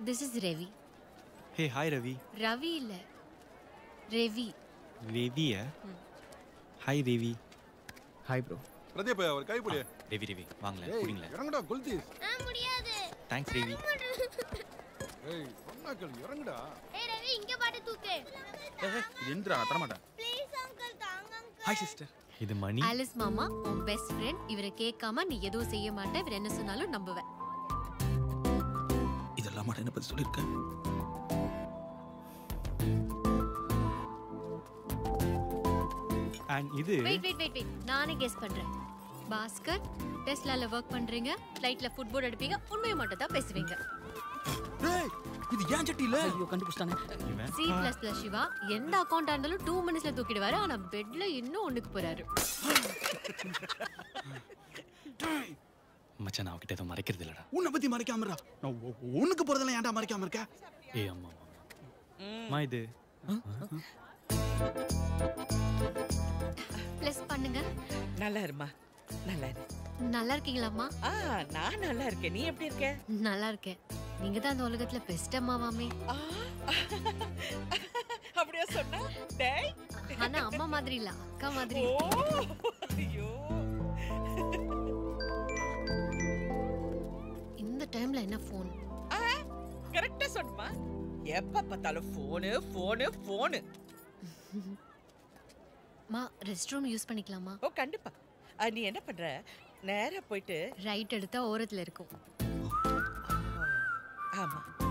This is Revi hey hi Ravi Ravi இல்ல ரெவி ரெவிய hi Revi hi bro Pradeep ஒரு கைப்பிடி ரெவி ரெவி வாங்களேன் ஏய் குடிங்களேன் இறங்குடா குல்தீஸ் முடியாது தேங்க்ஸ் ரெவி ஏய் சொன்னா கேளு இறங்குடா ஏய் ரவி இங்க பாட்டு தூக்கு இது எந்திரா நான் தரமாட்டேன் ப்ளீஸ் அங்கிள் தாங்க uncle. ஹாய் சிஸ்டர் இது மணி ஆலிஸ் மாமா உன் பெஸ்ட் ஃப்ரெண்ட் இவரை கேட்காம நீ எதுவும் செய்ய மாட்டே இவர் என்ன சொன்னாலும் நம்புவேன் இதெல்லாம் மட்டும் என்ன பத்தி சொல்லியிருக்கேன் அண்ட் இது வெயிட் வெயிட் வெயிட் வெயிட் நானே கெஸ் பண்றேன் பாஸ்கர் டெஸ்லால ஒர்க் பண்றீங்க ஃப்ளைட்ல ஃபுட்பால் எடுப்பீங்க உண்மையை மட்டும் தான் பேசுவீங்க டேய் இது ஏன் சட்டி இல்ல ஐயோ கண்டுபிடிச்சிட்டாங்க இவன் சி பிளஸ் பிளஸ் சிவா எந்த அக்கௌண்டா இருந்தாலும் டூ மினிட்ஸ்ல தூக்கிடுவாரு ஆனா பெட்ல இன்னும் ஒண்ணுக்கு போறாரு மச்சான் நான் அவகிட்ட எதுவும் மறைக்கிறது இல்லடா உன்னை பத்தி மறைக்காமறா நான் உ- உனக்கு போறதெல்லாம் ஏன்டா மறைக்காம இருக்க ஏய் அம்மா அம்மா இது பிளஸ் பண்ணுங்க நல்லா இருமா நல்லா இரு நல்லா இருக்கீங்களாம்மா ஆ நான் நல்லா இருக்கேன் நீ எப்படி இருக்க நல்லா இருக்கேன் நீங்க தான் அந்த உலகத்துல பெஸ்ட் அம்மாவாமே ஆ, அப்படியா சொன்னா டேய் ஆனா அம்மா மாதிரி இல்ல அக்கா மாதிரி ஓ இருக்கீங்க. ஐயோ இந்த டைம்ல என்ன ஃபோன் ஆ கரெக்டா சொன்னமா எப்ப பார்த்தாலும் ஃபோனு ஃபோனு ஃபோனு மா ரெஸ்ட் ரூம் யூஸ் பண்ணிக்கலாமா ஓ கண்டிப்பா ஆ, நீ என்ன பண்ற நேரா போயிட்டு ரைட் எடுத்தா ஓரத்துல இருக்கும் ஆமா